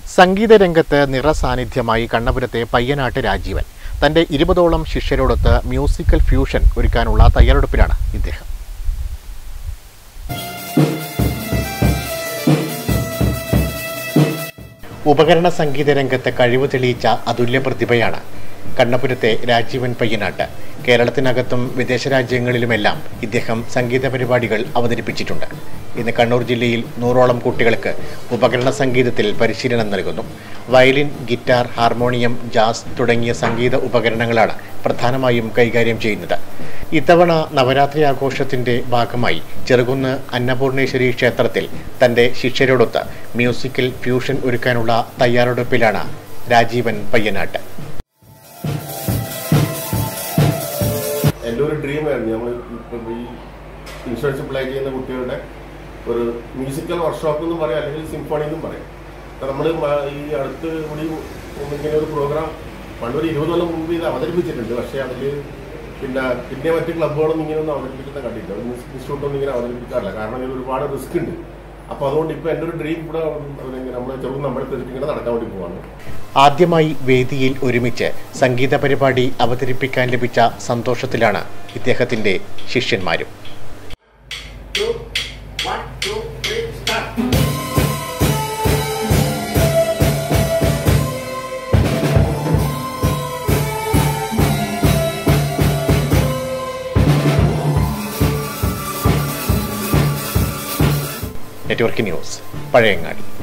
സംഗീത രംഗത്ത് നിറസാന്നിധ്യമായി കണ്ണപുരത്തെ പയ്യനാട്ട് രാജീവൻ തന്റെ ഇരുപതോളം ശിഷ്യരോടൊത്ത് മ്യൂസിക്കൽ ഫ്യൂഷൻ ഒരുക്കാനുള്ള തയ്യാറെടുപ്പിലാണ് ഇദ്ദേഹം ഉപകരണ സംഗീത രംഗത്ത് കഴിവ് തെളിയിച്ച അതുല്യ പ്രതിഭയാണ് കണ്ണപുരത്തെ രാജീവൻ പയ്യനാട്ട് കേരളത്തിനകത്തും വിദേശ രാജ്യങ്ങളിലുമെല്ലാം ഇദ്ദേഹം സംഗീത പരിപാടികൾ അവതരിപ്പിച്ചിട്ടുണ്ട് ഇന്ന് കണ്ണൂർ ജില്ലയിൽ നൂറോളം കുട്ടികൾക്ക് ഉപകരണ സംഗീതത്തിൽ പരിശീലനം നൽകുന്നു വയലിൻ ഗിറ്റാർ ഹാർമോണിയം ജാസ് തുടങ്ങിയ സംഗീത ഉപകരണങ്ങളാണ് പ്രധാനമായും കൈകാര്യം ചെയ്യുന്നത് ഇത്തവണ നവരാത്രി ആഘോഷത്തിന്റെ ഭാഗമായി ചെറുകുന്ന് അന്നപൂർണേശ്വരി ക്ഷേത്രത്തിൽ തന്റെ ശിഷ്യരോടൊത്ത് മ്യൂസിക്കൽ ഫ്യൂഷൻ ഒരുക്കാനുള്ള തയ്യാറെടുപ്പിലാണ് രാജീവൻ പയ്യനാട്ട് എൻ്റെ ഒരു ഡ്രീം ആയിരുന്നു നമ്മൾ ഇപ്പം ഈ ഇൻഷുറൻസ് പ്ലേ ചെയ്യുന്ന കുട്ടികളുടെ ഒരു മ്യൂസിക്കൽ വർക്ക്ഷോപ്പ് എന്നും പറയാം അല്ലെങ്കിൽ സിംഫോണി എന്നും പറയാം നമ്മൾ ഈ അടുത്ത് കൂടി ഇങ്ങനെ ഒരു പ്രോഗ്രാം പണ്ടൊരു ഇരുപത് കൊല്ലം മുമ്പ് ഇത് അവതരിപ്പിച്ചിട്ടുണ്ട് പക്ഷേ അതിൽ പിന്നെ പിന്നെ മറ്റ് ക്ലബ്ബുകളൊന്നും ഇങ്ങനെ ഒന്നും അവതരിപ്പിക്കുന്ന കണ്ടില്ല ഒരു മ്യൂസിക് ഇൻസ്റ്റിറ്റ്യൂട്ടൊന്നും ഇങ്ങനെ അവതരിപ്പിക്കാറില്ല കാരണം ഇതിൽ ഒരുപാട് റിസ്ക് ഉണ്ട് അപ്പോൾ അതുകൊണ്ട് ഇപ്പോൾ എൻ്റെ ഒരു ഡ്രീം ഇവിടെ നമ്മുടെ ചെറുപ്പം നമ്മുടെ തെരുത്ത് ഇങ്ങനെ നടക്കാൻ വേണ്ടി പോവാണ് ആദ്യമായി വേദിയിൽ ഒരുമിച്ച് സംഗീത പരിപാടി അവതരിപ്പിക്കാൻ ലഭിച്ച സന്തോഷത്തിലാണ് ഇദ്ദേഹത്തിന്റെ ശിഷ്യന്മാരും നെറ്റ്വർക്ക് ന്യൂസ് പഴയങ്ങാടി